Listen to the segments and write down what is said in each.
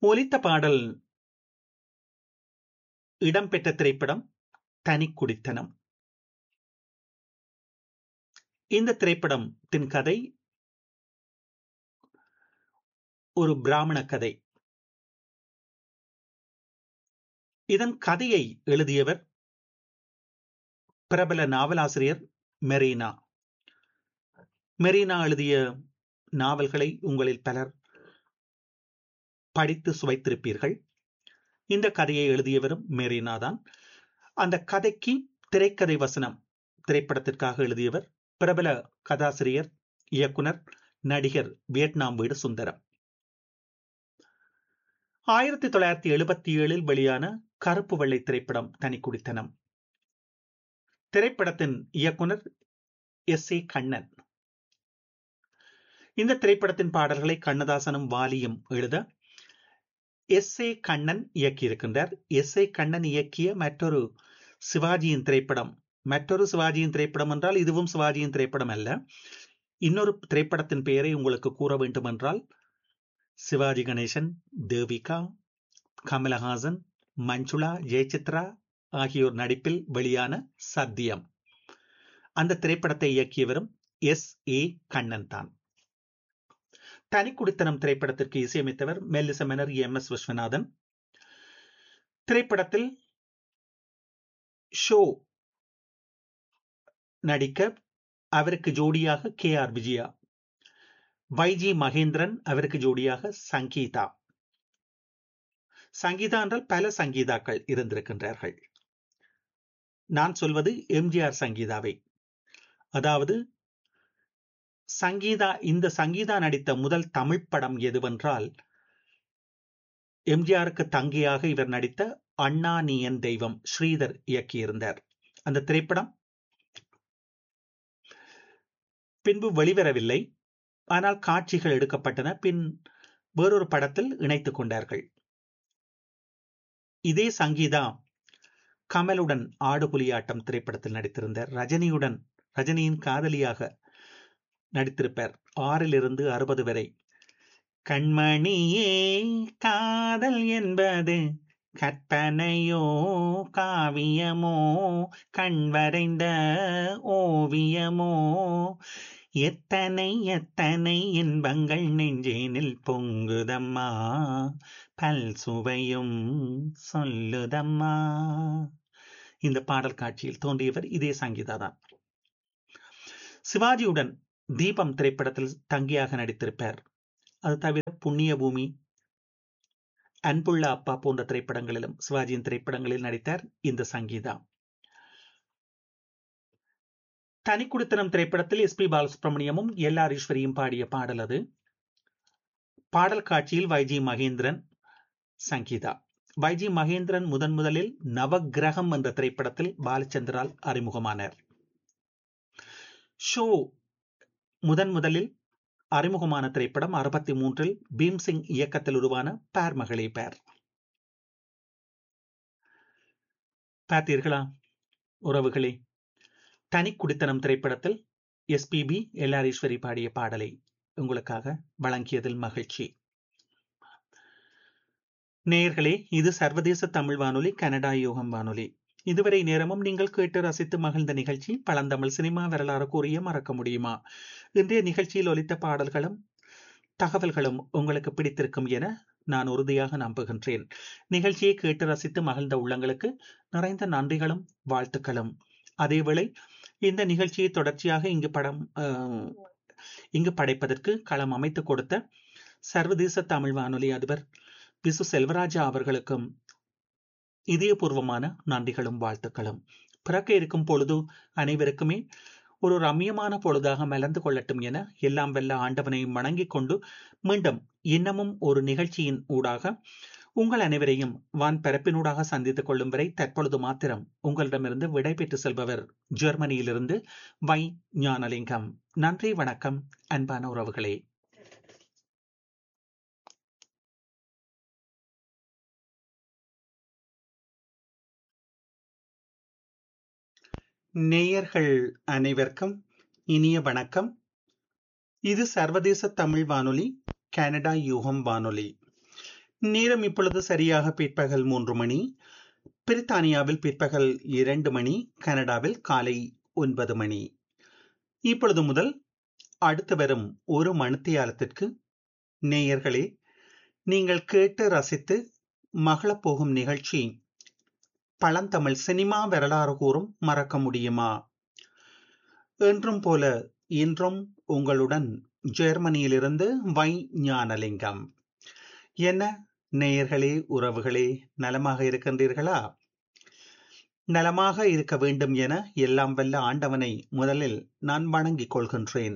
ஒலித்த பாடல் இடம்பெற்ற திரைப்படம் தனிக்குடித்தனம் இந்த திரைப்படத்தின் கதை ஒரு பிராமண கதை இதன் கதையை எழுதியவர் பிரபல நாவலாசிரியர் மெரீனா மெரீனா எழுதிய நாவல்களை உங்களில் பலர் படித்து சுவைத்திருப்பீர்கள் இந்த கதையை எழுதியவரும் மெரீனா தான் அந்த கதைக்கு திரைக்கதை வசனம் திரைப்படத்திற்காக எழுதியவர் பிரபல கதாசிரியர் இயக்குனர் நடிகர் வியட்நாம் வீடு சுந்தரம் ஆயிரத்தி தொள்ளாயிரத்தி எழுபத்தி ஏழில் வெளியான கருப்பு வெள்ளை திரைப்படம் தனிக்குடித்தனம் திரைப்படத்தின் இயக்குனர் எஸ் ஏ கண்ணன் இந்த திரைப்படத்தின் பாடல்களை கண்ணதாசனும் வாலியும் எழுத எஸ் ஏ கண்ணன் இயக்கியிருக்கின்றார் எஸ் ஏ கண்ணன் இயக்கிய மற்றொரு சிவாஜியின் திரைப்படம் மற்றொரு சிவாஜியின் திரைப்படம் என்றால் இதுவும் சிவாஜியின் திரைப்படம் அல்ல இன்னொரு திரைப்படத்தின் பெயரை உங்களுக்கு கூற வேண்டும் என்றால் சிவாஜி கணேசன் தேவிகா கமலஹாசன் மஞ்சுளா ஜெயசித்ரா ஆகியோர் நடிப்பில் வெளியான சத்தியம் அந்த திரைப்படத்தை இயக்கியவரும் எஸ் ஏ கண்ணன் தான் தனிக்குடித்தனம் திரைப்படத்திற்கு இசையமைத்தவர் மெல்லிசமெனர் எம் எஸ் விஸ்வநாதன் திரைப்படத்தில் ஷோ நடிக்க அவருக்கு ஜோடியாக K R Vijaya Y G Mahendran அவருக்கு ஜோடியாக சங்கீதா சங்கீதா என்றால் பல சங்கீதாக்கள் இருந்திருக்கின்றார்கள் நான் சொல்வது எம்ஜிஆர் சங்கீதாவை அதாவது சங்கீதா இந்த சங்கீதா நடித்த முதல் தமிழ் படம் எதுவென்றால் எம்ஜிஆருக்கு தங்கியாக இவர் நடித்த அண்ணா நீயன் தெய்வம் ஸ்ரீதர் இயக்கியிருந்தார் அந்த திரைப்படம் பின்பு வெளிவரவில்லை ஆனால் காட்சிகள் எடுக்கப்பட்டன பின் வேறொரு படத்தில் இணைத்துக் கொண்டார்கள் இதே சங்கீதா கமலுடன் ஆடு புலியாட்டம் திரைப்படத்தில் நடித்திருந்தார் ரஜினியுடன் ரஜினியின் காதலியாக நடித்திருப்பார் ஆறிலிருந்து அறுபது வரை கண்மணியே காதல் என்பது கற்பனையோ காவியமோ கண்வரைந்த ஓவியமோ எத்தனை எத்தனை இன்பங்கள் நெஞ்சேனில் பொங்குதம்மா பல் சுவையும் சொல்லுதம்மா இந்த பாடல் காட்சியில் தோன்றியவர் இதே சங்கீதா தான் சிவாஜியுடன் தீபம் திரைப்படத்தில் தங்கியாக நடித்திருப்பார் அது தவிர புண்ணிய பூமி அன்புள்ள அப்பா போன்ற திரைப்படங்களிலும் சிவாஜியின் திரைப்படங்களில் நடித்தார் இந்த சங்கீதா தனிக்குடித்தனம் திரைப்படத்தில் எஸ் பி பாலசுப்ரமணியமும் எல் ஆர் ஈஸ்வரியும் பாடிய பாடல் அது பாடல் காட்சியில் வைஜி மகேந்திரன் சங்கீதா வைஜி மகேந்திரன் முதன் முதலில் நவகிரகம் என்ற திரைப்படத்தில் பாலச்சந்திரால் அறிமுகமானார் ஷோ முதன் முதலில் அறிமுகமான திரைப்படம் அறுபத்தி மூன்றில் பீம்சிங் இயக்கத்தில் உருவான பேர் மகளே பேர் பார்த்தீர்களா உறவுகளே தனி குடித்தனம் திரைப்படத்தில் எஸ்பிபி எல்லாரீஸ்வரி பாடிய பாடலை உங்களுக்காக வழங்கியதில் மகிழ்ச்சி நேயர்களே இது சர்வதேச தமிழ் வானொலி கனடா யோகம் வானொலி இதுவரை நேரமும் நீங்கள் கேட்டு ரசித்து மகிழ்ந்த நிகழ்ச்சி பழந்தமிழ் சினிமா வரலாறு கூறிய மறக்க முடியுமா இன்றைய நிகழ்ச்சியில் ஒலித்த பாடல்களும் தகவல்களும் உங்களுக்கு பிடித்திருக்கும் என நான் உறுதியாக நம்புகின்றேன் நிகழ்ச்சியை கேட்டு ரசித்து மகிழ்ந்த உள்ளங்களுக்கு நிறைந்த நன்றிகளும் வாழ்த்துக்களும் அதேவேளை இந்த நிகழ்ச்சியை தொடர்ச்சியாக இங்கு படம் இங்கு படைப்பதற்கு களம் அமைத்து கொடுத்த சர்வதேச தமிழ் வானொலி அதிபர் விசு செல்வராஜா அவர்களுக்கும் இதயபூர்வமான நன்றிகளும் வாழ்த்துக்களும் பிறக்க இருக்கும் பொழுது அனைவருக்குமே ஒரு ரம்யமான பொழுதாக மலர்ந்து கொள்ளட்டும் என எல்லாம் வெல்ல ஆண்டவனையும் வணங்கிக் கொண்டு மீண்டும் இன்னமும் ஒரு நிகழ்ச்சியின் ஊடாக உங்கள் அனைவரையும் வான் பரப்பினூடாக சந்தித்துக் கொள்ளும் வரை தற்பொழுது மாத்திரம் உங்களிடமிருந்து விடைபெற்று செல்பவர் ஜெர்மனியிலிருந்து வை ஞானலிங்கம் நன்றி வணக்கம் அன்பான உறவுகளே நேயர்கள் அனைவருக்கும் இனிய வணக்கம் இது சர்வதேச தமிழ் வானொலி கனடா யூகம் வானொலி நேரம் இப்பொழுது சரியாக பிற்பகல் மூன்று மணி பிரித்தானியாவில் பிற்பகல் இரண்டு மணி கனடாவில் காலை ஒன்பது மணி இப்பொழுது முதல் அடுத்து வரும் ஒரு மணித்தியாலத்திற்கு நேயர்களே நீங்கள் கேட்டு ரசித்து மகளப் போகும் நிகழ்ச்சி பழந்தமிழ் சினிமா வரலாறு கூறும் மறக்க முடியுமா என்றும் போல இன்றும் உங்களுடன் ஜெர்மனியிலிருந்து வை ஞானலிங்கம் என்ன நேயர்களே உறவுகளே நலமாக இருக்கின்றீர்களா நலமாக இருக்க வேண்டும் என எல்லாம் வல்ல ஆண்டவனை முதலில் நான் வணங்கிக் கொள்கின்றேன்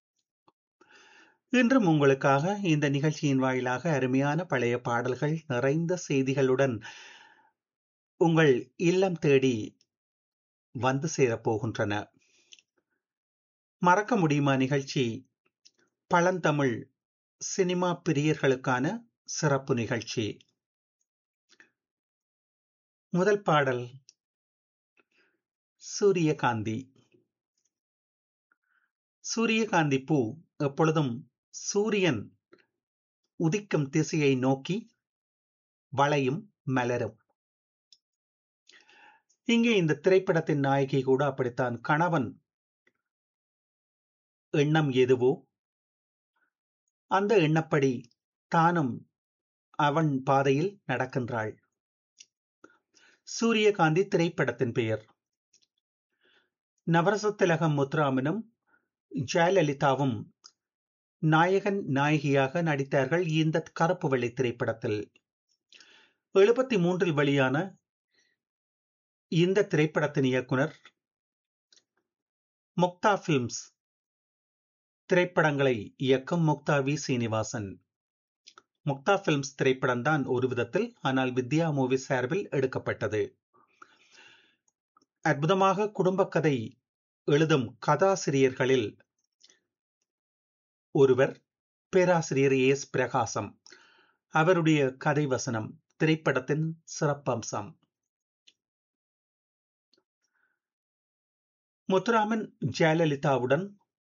இன்றும் உங்களுக்காக இந்த நிகழ்ச்சியின் வாயிலாக அருமையான பழைய பாடல்கள் நிறைந்த செய்திகளுடன் உங்கள் இல்லம் தேடி வந்து சேரப்போகின்றன மறக்க முடியுமா நிகழ்ச்சி பழந்தமிழ் சினிமா பிரியர்களுக்கான சிறப்பு நிகழ்ச்சி முதல் பாடல் சூரியகாந்தி சூரியகாந்தி பூ எப்பொழுதும் சூரியன் உதிக்கும் திசையை நோக்கி வளையும் மலரும் இங்கே இந்த திரைப்படத்தின் நாயகி கூட அப்படித்தான் கணவன் எண்ணம் எதுவோ அந்த எண்ணப்படி தானும் அவன் பாதையில் நடக்கின்றாள் சூரியகாந்தி திரைப்படத்தின் பெயர் நவரசத்திலகம் முத்துராமனும் ஜெயலலிதாவும் நாயகன் நாயகியாக நடித்தார்கள் இந்த கருப்பு வெள்ளை திரைப்படத்தில் எழுபத்தி மூன்றில் வெளியான இந்த திரைப்படத்தின் இயக்குனர் முக்தா பிலிம்ஸ் திரைப்படங்களை இயக்கும் முக்தா வி சீனிவாசன் முக்தா பிலிம்ஸ் திரைப்படம் தான் ஒரு விதத்தில் ஆனால் வித்யா மூவி சார்பில் எடுக்கப்பட்டது அற்புதமாக குடும்ப கதை எழுதும் கதாசிரியர்களில் ஒருவர் பேராசிரியர் எஸ் பிரகாசம் அவருடைய கதை வசனம் திரைப்படத்தின் சிறப்பம்சம் முத்துராமன் ஜெயலலிதாவுடன்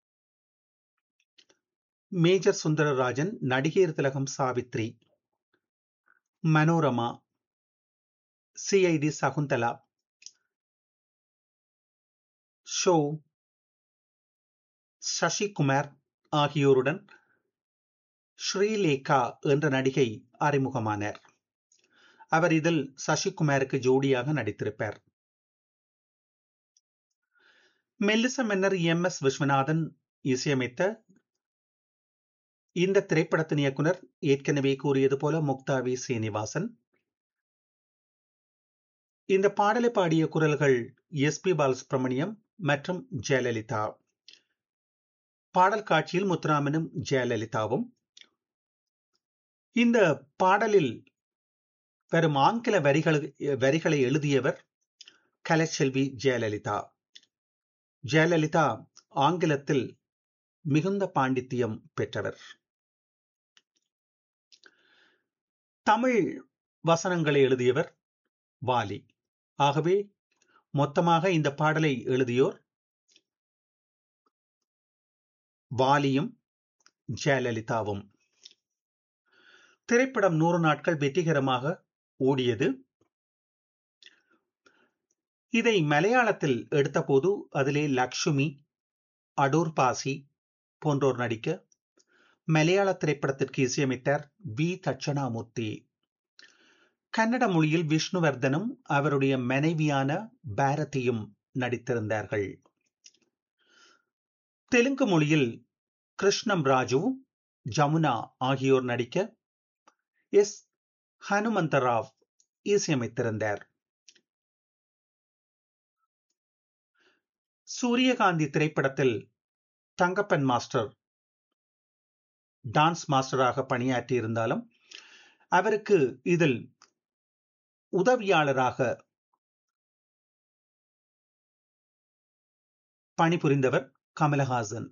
மேஜர் சுந்தரராஜன் நடிகர் திலகம் சாவித்ரி மனோரமா சிஐடி சகுந்தலா ஷோ சசிகுமார் ஆகியோருடன் ஸ்ரீலேகா என்ற நடிகை அறிமுகமானார் அவர் இதில் சசிகுமாருக்கு ஜோடியாக நடித்திருப்பார் மெல்லிச மன்னர் எம் எஸ் விஸ்வநாதன் இசையமைத்த இந்த திரைப்படத்தின் இயக்குனர் ஏற்கனவே கூறியது போல முக்தா வி சீனிவாசன் இந்த பாடலை பாடிய குரல்கள் எஸ் பி பாலசுப்ரமணியம் மற்றும் ஜெயலலிதா பாடல் காட்சியில் முத்துராமனும் ஜெயலலிதாவும் இந்த பாடலில் வரும் ஆங்கில வரிகள் வரிகளை எழுதியவர் கலைச்செல்வி ஜெயலலிதா ஜெயலலிதா ஆங்கிலத்தில் மிகுந்த பாண்டித்தியம் பெற்றவர் தமிழ் வசனங்களை எழுதியவர் வாலி ஆகவே மொத்தமாக இந்த பாடலை எழுதியோர் வாலியும் ஜெயலலிதாவும் திரைப்படம் நூறு நாட்கள் வெற்றிகரமாக ஓடியது இதை மலையாளத்தில் எடுத்தபோது அதிலே லக்ஷ்மி அடூர் பாசி போன்றோர் நடிக்க மலையாள திரைப்படத்திற்கு இசையமைத்தார் வி தட்சணாமூர்த்தி கன்னட மொழியில் விஷ்ணுவர்தனும் அவருடைய மனைவியான பாரதியும் நடித்திருந்தார்கள் தெலுங்கு மொழியில் கிருஷ்ணம் ராஜு ஜமுனா ஆகியோர் நடிக்க எஸ் ஹனுமந்தராவ் இசையமைத்திருந்தார் சூரியகாந்தி திரைப்படத்தில் தங்கப்பன் மாஸ்டர் டான்ஸ் மாஸ்டராக பணியாற்றி இருந்தாலும் அவருக்கு இதில் உதவியாளராக பணிபுரிந்தவர் கமலஹாசன்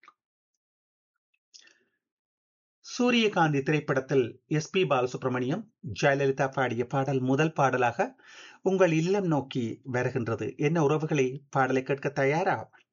சூரியகாந்தி திரைப்படத்தில் எஸ் பி பாலசுப்ரமணியம் ஜெயலலிதா பாடிய பாடல் முதல் பாடலாக உங்கள் இல்லம் நோக்கி வருகின்றது என்ன உறவுகளை பாடலை கேட்க தயாரா